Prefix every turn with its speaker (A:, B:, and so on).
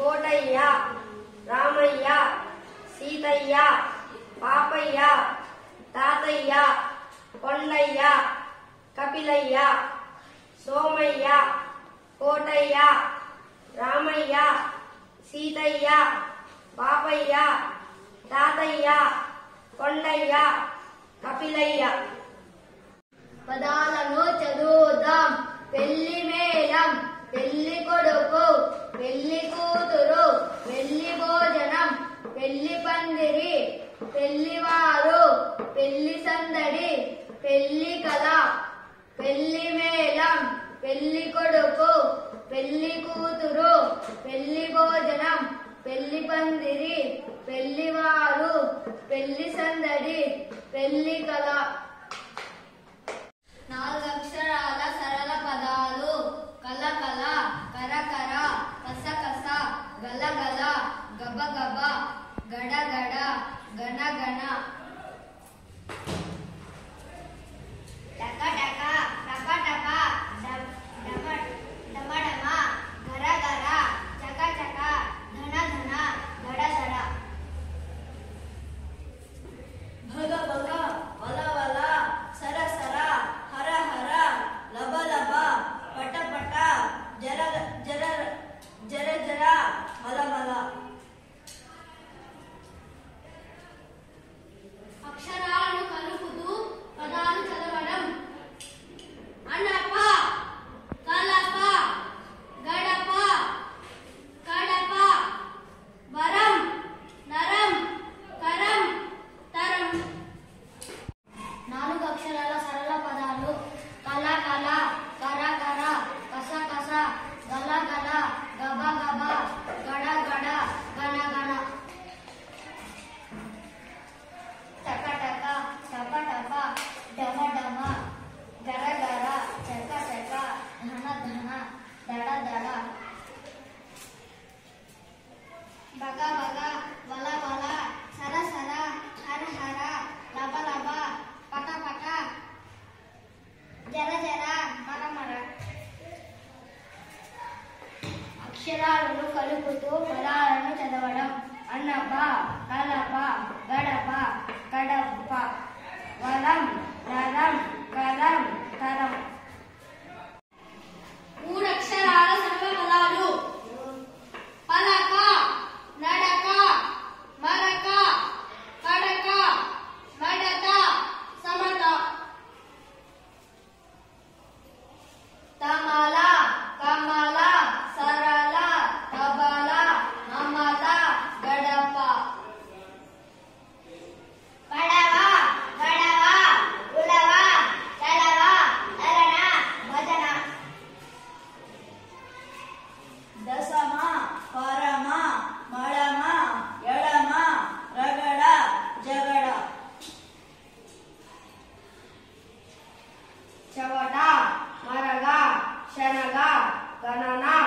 A: కోటయ్య రామయ్య సీతయ్య పాపయ్య తాతయ్య కొండయ్య కపిలయ్య సోమయ్య కోటయ్య రామయ్య సీతయ్య పాపయ్య తాతయ్య కొండయ్య కపిలయ్య
B: పదాలను చదువుదాం పెళ్లి మేళం పెళ్లి కొడుకు పెళ్లి కూతురు పెళ్లి భోజనం పెళ్లి పందిరి పెళ్లివారు పెళ్లి సందడి పెళ్లి కళ పెళ్లి మేళం పెళ్లి కొడుకు పెళ్లి కూతురు పెళ్లి భోజనం పెళ్లి పందిరి పెళ్లివారు పెళ్లి సందడి పెళ్లి కళ నాలుగు అక్షరాల సరళ పదాలు కల కల కర కర కస కస గల గల గబ గబ గడ గడ గణ గణ టక టక టప టప డమ డమ డమ డమ గర గర చక చక ధన ధన గడ గడ
A: భగ భగ వల వల సర సర హర హర లబ లబ పట పట జర జర జర జర మల మల
B: అక్షరాలను కలుపుతూ పదాలు చదవడం అనప కలప గడప కడప వరం నరం కరం తరం నాలుగు అక్షరాల సరళ పదాలు కల కల కర కర కస కస గల గల గబ గబ గడ గడ గణ గణ టక టక టప టప డమ డమ గర గర చక చక ధన ధన దడ దడ బగ బగ వల వల సర సర హర హర లబ లబ పట పట జర జర మర మర అక్షరాలను కలుపుతూ పదాలను చదవడం అన్నప కలప గడప కడప వరం నరం కరం తరం మూడు అక్షరాల సర్వ పదాలు పలక నడక మరక కడక మడత సమత తమల కమల సరళ తబల అమల గడప పడవ గడవ ఉలవ చలవ నరణ భజన
A: దశమ పరమ మళమ ఎడమ రగడ జగడ చవట మరగ శనగ గణన